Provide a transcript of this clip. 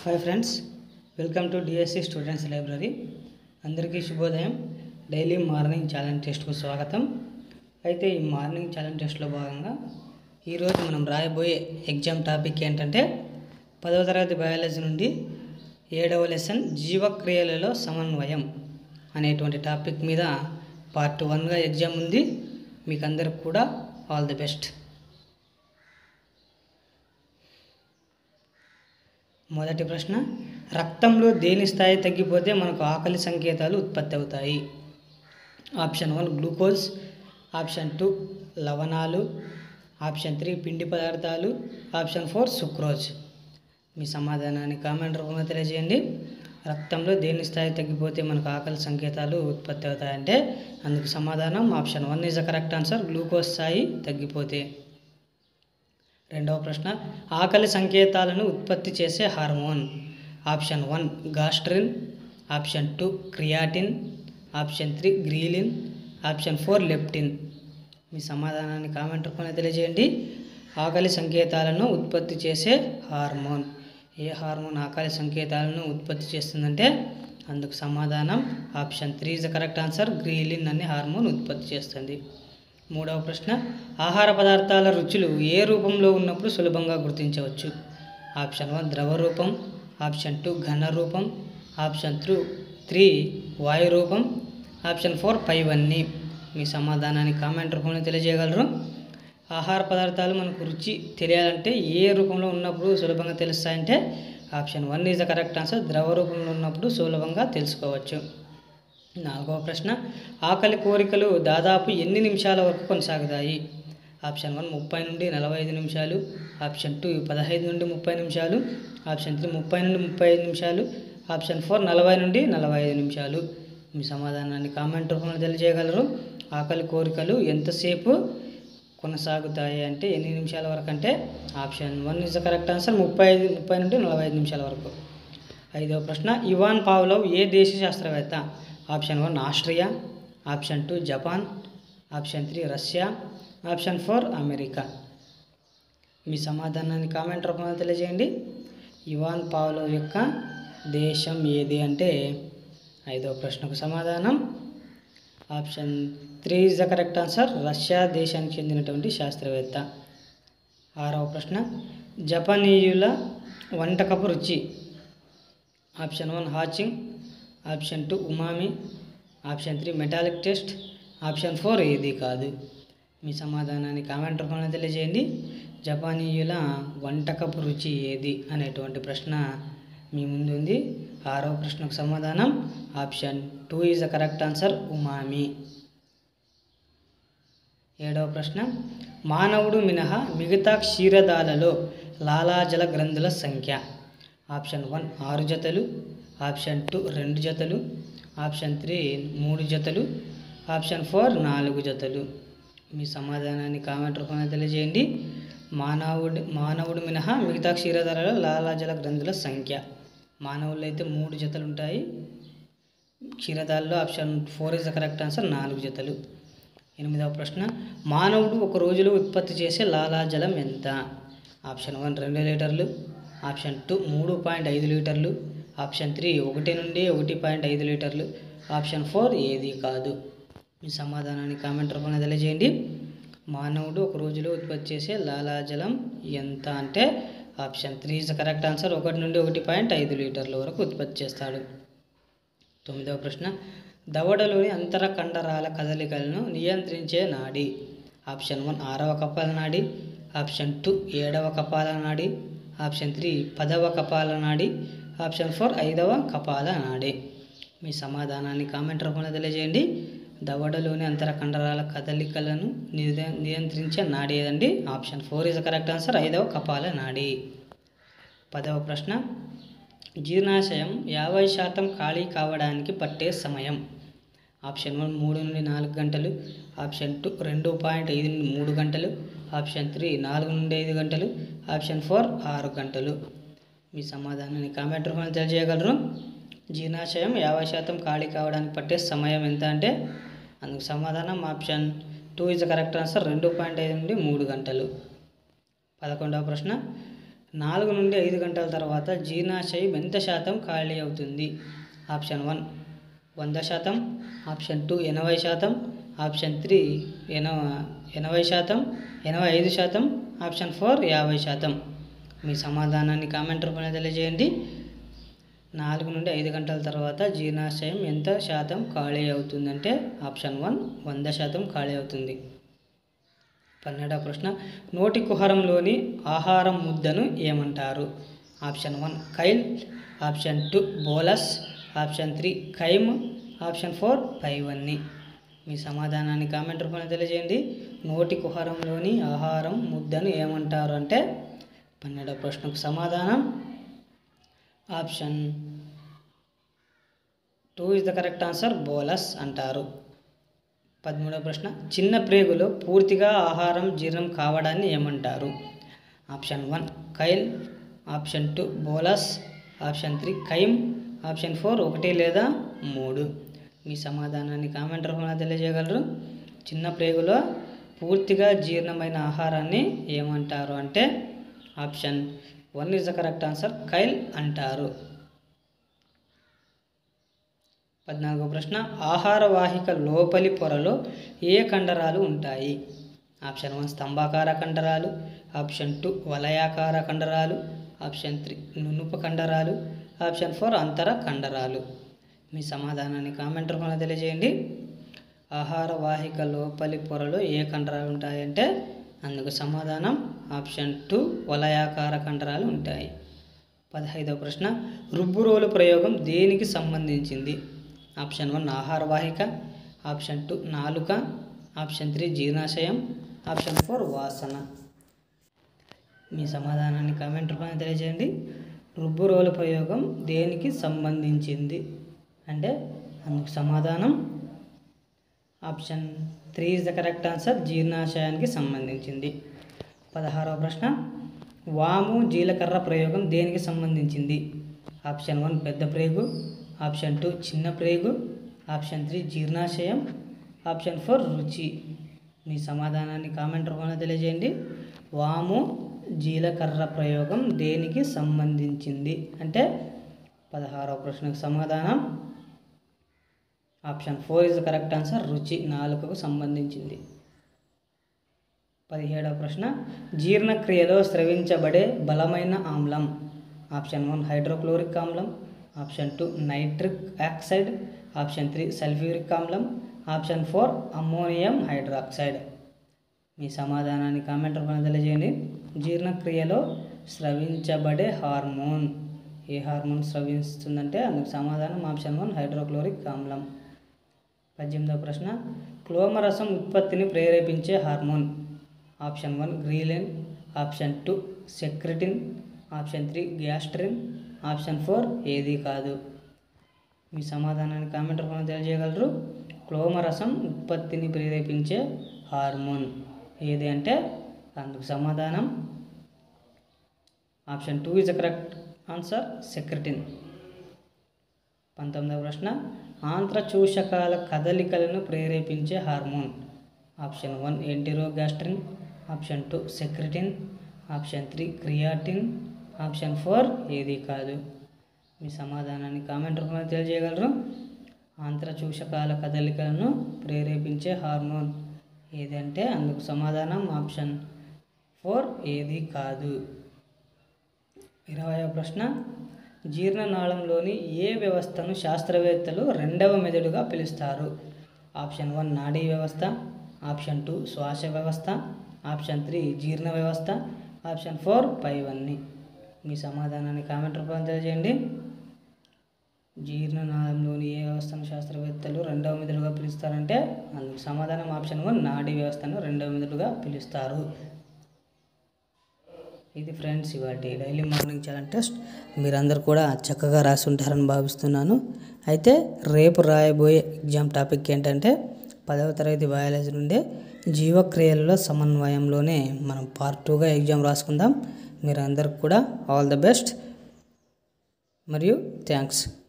hi friends welcome to DSC students library అందరికీ శుభోదయం daily morning challenge టెస్ట్కు స్వాగతం అయితే ఈ మార్నింగ్ ఛాలెంజ్ టెస్ట్లో భాగంగా ఈరోజు మనం రాయబోయే ఎగ్జామ్ టాపిక్ ఏంటంటే పదవ తరగతి బయాలజీ నుండి ఏడవ లెసన్ జీవక్రియలలో సమన్వయం అనేటువంటి టాపిక్ మీద పార్ట్ వన్గా ఎగ్జామ్ ఉంది మీకు అందరికి కూడా ఆల్ ది బెస్ట్ మొదటి ప్రశ్న రక్తంలో దేని స్థాయి తగ్గిపోతే మనకు ఆకలి సంకేతాలు ఉత్పత్తి అవుతాయి option one glucose option two లవణాలు ఆప్షన్ త్రీ పిండి పదార్థాలు ఆప్షన్ ఫోర్ సుక్రోజ్ మీ సమాధానాన్ని కామెంట్ రూపంలో తెలియజేయండి రక్తంలో దేని స్థాయి తగ్గిపోతే మనకు ఆకలి సంకేతాలు ఉత్పత్తి అవుతాయంటే అందుకు సమాధానం option one is the correct answer glucose స్థాయి తగ్గిపోతే రెండవ ప్రశ్న ఆకలి సంకేతాలను ఉత్పత్తి చేసే hormone option one gastrin option two creatine option three ghrelin option four leptin మీ సమాధానాన్ని కామెంట్ రూపంలో తెలియజేయండి ఆకలి సంకేతాలను ఉత్పత్తి చేసే హార్మోన్ ఏ హార్మోన్ ఆకలి సంకేతాలను ఉత్పత్తి చేస్తుందంటే అందుకు సమాధానం option three is the correct answer ghrelin అనే హార్మోన్ ఉత్పత్తి చేస్తుంది మూడవ ప్రశ్న ఆహార పదార్థాల రుచులు ఏ రూపంలో ఉన్నప్పుడు సులభంగా గుర్తించవచ్చు ఆప్షన్ వన్ ద్రవ రూపం ఆప్షన్ టూ ఘన రూపం ఆప్షన్ త్రూ త్రీ వాయు రూపం ఆప్షన్ ఫోర్ పైవన్నీ మీ సమాధానాన్ని కామెంట్ రూపంలో తెలియజేయగలరు ఆహార పదార్థాలు మనకు రుచి తెలియాలంటే ఏ రూపంలో ఉన్నప్పుడు సులభంగా తెలుస్తాయంటే option one is the correct answer ద్రవ రూపంలో ఉన్నప్పుడు సులభంగా తెలుసుకోవచ్చు నాలుగవ ప్రశ్న ఆకలి కోరికలు దాదాపు ఎన్ని నిమిషాల వరకు కొనసాగుతాయి ఆప్షన్ వన్ ముప్పై నుండి నలభై ఐదు నిమిషాలు ఆప్షన్ టూ పదహైదు నుండి ముప్పై నిమిషాలు ఆప్షన్ త్రీ ముప్పై నుండి ముప్పై ఐదు నిమిషాలు ఆప్షన్ ఫోర్ నలభై నుండి నలభై ఐదు నిమిషాలు మీ సమాధానాన్ని కామెంట్ రూపంలో తెలియజేయగలరు ఆకలి కోరికలు ఎంతసేపు కొనసాగుతాయి అంటే ఎన్ని నిమిషాల వరకు అంటే option one is the correct answer ముప్పై ఐదు ముప్పై నుండి నలభై ఐదు నిమిషాల వరకు ఐదవ ప్రశ్న ఇవాన్ పావ్లవ్ ఏ దేశ శాస్త్రవేత్త option one Austria option two Japan option three Russia option four America మీ సమాధానాన్ని కామెంట్ రూపంలో తెలియజేయండి ఇవాన్ పావ్లవ్ యొక్క దేశం ఏది అంటే ఐదవ ప్రశ్నకు సమాధానం option three is the correct answer Russia దేశానికి చెందినటువంటి శాస్త్రవేత్త ఆరవ ప్రశ్న జపనీయుల వంటకపు రుచి ఆప్షన్ వన్ హాచింగ్ option two umami option three metallic taste option four ఏది కాదు మీ సమాధానాన్ని కామెంట్ రూపంలో తెలియజేయండి జపానీయుల వంటకపు రుచి ఏది అనేటువంటి ప్రశ్న మీ ముందు ఉంది ఆరవ ప్రశ్నకు సమాధానం option two is the correct answer umami ఏడవ ప్రశ్న మానవుడు మినహా మిగతా క్షీరదాలలో లాలాజల గ్రంథుల సంఖ్య ఆప్షన్ వన్ ఆరు జతలు ఆప్షన్ టూ రెండు జతలు ఆప్షన్ త్రీ మూడు జతలు ఆప్షన్ ఫోర్ నాలుగు జతలు మీ సమాధానాన్ని కామెంట్ రూపంలో తెలియజేయండి మానవుడు మానవుడు మినహా మిగతా క్షీరధారలో లాలాజల గ్రంథుల సంఖ్య మానవుల్లో అయితే మూడు జతలు ఉంటాయి క్షీరదాల్లో option four is the correct answer నాలుగు జతలు ఎనిమిదవ ప్రశ్న మానవుడు ఒక రోజులో ఉత్పత్తి చేసే లాలాజలం ఎంత ఆప్షన్ వన్ రెండు లీటర్లు ఆప్షన్ టూ మూడు పాయింట్ ఐదు లీటర్లు ఆప్షన్ త్రీ ఒకటి నుండి ఒకటి పాయింట్ ఐదు లీటర్లు ఆప్షన్ ఫోర్ ఏది కాదు మీ సమాధానాన్ని కామెంట్ రూపంలో తెలియజేయండి మానవుడు ఒక రోజులో ఉత్పత్తి చేసే లాలాజలం ఎంత అంటే option three is the correct answer ఒకటి నుండి ఒకటి పాయింట్ ఐదు లీటర్ల వరకు ఉత్పత్తి చేస్తాడు తొమ్మిదవ ప్రశ్న దవడలోని అంతర కండరాల కదలికలను నియంత్రించే నాడి ఆప్షన్ వన్ ఆరవ కపాల నాడి ఆప్షన్ టూ ఏడవ కపాల నాడి ఆప్షన్ త్రీ పదవ కపాల నాడి ఆప్షన్ ఫోర్ ఐదవ కపాల నాడి మీ సమాధానాన్ని కామెంట్ రూపంలో తెలియజేయండి దవడలోని అంతర కండరాల కదలికలను నిద- నియంత్రించే నాడి ఏదండి option four is the correct answer ఐదవ కపాల నాడి పదవ ప్రశ్న జీర్ణాశయం యాభై శాతం ఖాళీ కావడానికి పట్టే సమయం ఆప్షన్ వన్ మూడు నుండి నాలుగు గంటలు ఆప్షన్ టూ రెండు పాయింట్ ఐదు నుండి మూడు గంటలు ఆప్షన్ త్రీ నాలుగు నుండి ఐదు గంటలు ఆప్షన్ ఫోర్ ఆరు గంటలు మీ సమాధానాన్ని కామెంట్ రూపంలో తెలియజేయగలరు జీర్ణాశయం యాభై శాతం ఖాళీ కావడానికి పట్టే సమయం ఎంత అంటే అందుకు సమాధానం option two is the correct answer రెండు పాయింట్ ఐదు నుండి మూడు గంటలు పదకొండవ ప్రశ్న నాలుగు నుండి ఐదు గంటల తర్వాత జీర్ణాశయం ఎంత శాతం ఖాళీ అవుతుంది ఆప్షన్ వన్ వంద శాతం ఆప్షన్ టూ ఎనభై శాతం ఆప్షన్ త్రీ ఎనవ ఎనభై శాతం ఎనభై ఐదు శాతం ఆప్షన్ ఫోర్ యాభై శాతం మీ సమాధానాన్ని కామెంట్ రూపంలో తెలియజేయండి నాలుగు నుండి ఐదు గంటల తర్వాత జీర్ణాశయం ఎంత శాతం ఖాళీ అవుతుందంటే ఆప్షన్ వన్ వంద శాతం ఖాళీ అవుతుంది పన్నెండవ ప్రశ్న నోటి కుహరంలోని ఆహారం ముద్దను ఏమంటారు option one chyle option two bolus option three chyme option four పైవన్ని మీ సమాధానాన్ని కామెంట్ రూపంలో తెలియజేయండి నోటి కుహరంలోని ఆహారం ముద్దను ఏమంటారు అంటే పన్నెండవ ప్రశ్నకు సమాధానం option two is the correct answer bolus అంటారు పదమూడవ ప్రశ్న చిన్న ప్రేగులో పూర్తిగా ఆహారం జీర్ణం కావడాన్ని ఏమంటారు option one chyle option two bolus option three chyme option four ఒకటి లేదా మూడు మీ సమాధానాన్ని కామెంట్ రూపంలో తెలియజేయగలరు చిన్న ప్రేగులో పూర్తిగా జీర్ణమైన ఆహారాన్ని ఏమంటారు అంటే option one is the correct answer chyle అంటారు పద్నాలుగో ప్రశ్న ఆహార వాహిక లోపలి పొరలో ఏ కండరాలు ఉంటాయి ఆప్షన్ వన్ స్తంభాకార కండరాలు ఆప్షన్ టూ వలయాకార కండరాలు ఆప్షన్ త్రీ నునుపు కండరాలు ఆప్షన్ ఫోర్ అంతర కండరాలు మీ సమాధానాన్ని కామెంట్ రూపంలో తెలియజేయండి ఆహార వాహిక లోపలి పొరలో ఏ కండరాలు ఉంటాయంటే అందుకు సమాధానం ఆప్షన్ టూ వలయాకార కండరాలు ఉంటాయి పదహైదవ ప్రశ్న రుబ్బురోలు ప్రయోగం దేనికి సంబంధించింది ఆప్షన్ వన్ ఆహార వాహిక ఆప్షన్ టూ నాలుక ఆప్షన్ త్రీ జీర్ణాశయం ఆప్షన్ ఫోర్ వాసన మీ సమాధానాన్ని కామెంట్ రూపంలో తెలియజేయండి రుబ్బురోలు ప్రయోగం దేనికి సంబంధించింది అంటే అందుకు సమాధానం option three is the correct answer జీర్ణాశయానికి సంబంధించింది పదహారవ ప్రశ్న వాము జీలకర్ర ప్రయోగం దేనికి సంబంధించింది ఆప్షన్ వన్ పెద్ద ప్రేగు ఆప్షన్ టూ చిన్న ప్రేగు ఆప్షన్ త్రీ జీర్ణాశయం ఆప్షన్ ఫోర్ రుచి మీ సమాధానాన్ని కామెంట్ రూపంలో తెలియజేయండి వాము జీలకర్ర ప్రయోగం దేనికి సంబంధించింది అంటే పదహారవ ప్రశ్నకు సమాధానం option four is the correct answer రుచి నాలుకకు సంబంధించింది పదిహేడవ ప్రశ్న జీర్ణక్రియలో స్రవించబడే బలమైన ఆమ్లం ఆప్షన్ వన్ హైడ్రోక్లోరిక్ ఆమ్లం option two nitric oxide option three sulphuric ఆమ్లం ఆప్షన్ ఫోర్ అమ్మోనియం హైడ్రాక్సైడ్ మీ సమాధానాన్ని కామెంట్ రూపంలో తెలియజేయండి జీర్ణక్రియలో స్రవించబడే హార్మోన్ ఏ హార్మోన్ స్రవిస్తుందంటే అందుకు సమాధానం ఆప్షన్ వన్ హైడ్రోక్లోరిక్ ఆమ్లం పద్దెనిమిదవ ప్రశ్న క్లోమరసం ఉత్పత్తిని ప్రేరేపించే hormone option one ghrelin option two secretin option three gastrin option four ఏది కాదు మీ సమాధానాన్ని కామెంట్ రూపంలో తెలియజేయగలరు క్లోమరసం ఉత్పత్తిని ప్రేరేపించే హార్మోన్ ఏది అంటే అందుకు సమాధానం option two is the correct answer secretin పంతొమ్మిదవ ప్రశ్న ఆంత్రచూషకాల కదలికలను ప్రేరేపించే hormone option one enterogastrin option two secretin option three creatine option four ఏది కాదు మీ సమాధానాన్ని కామెంట్ రూపంలో తెలియజేయగలరు ఆంత్రచూషకాల కదలికలను ప్రేరేపించే హార్మోన్ ఏదంటే అందుకు సమాధానం ఆప్షన్ ఫోర్ ఏది కాదు ఇరవయవ ప్రశ్న జీర్ణనాళంలోని ఏ వ్యవస్థను శాస్త్రవేత్తలు రెండవ మెదడుగా పిలుస్తారు ఆప్షన్ వన్ నాడీ వ్యవస్థ ఆప్షన్ టూ శ్వాస వ్యవస్థ ఆప్షన్ త్రీ జీర్ణ వ్యవస్థ ఆప్షన్ ఫోర్ పైవన్నీ మీ సమాధానాన్ని కామెంట్ రూపంలో తెలియజేయండి జీర్ణనాళంలోని ఏ వ్యవస్థను శాస్త్రవేత్తలు రెండవ మెదడుగా పిలుస్తారంటే అందుకు సమాధానం ఆప్షన్ వన్ నాడీ వ్యవస్థను రెండవ మెదడుగా పిలుస్తారు ఇది ఫ్రెండ్స్ ఇవాటి డైలీ మార్నింగ్ ఛాలెంజ్ టెస్ట్ మీరందరూ కూడా చక్కగా రాసి ఉంటారని భావిస్తున్నాను అయితే రేపు రాయబోయే ఎగ్జామ్ టాపిక్ ఏంటంటే పదవ తరగతి బయాలజీ నుండే జీవక్రియలలో సమన్వయంలోనే మనం పార్ట్ టూగా ఎగ్జామ్ రాసుకుందాం మీరందరికి కూడా ఆల్ ద బెస్ట్ మరియు థ్యాంక్స్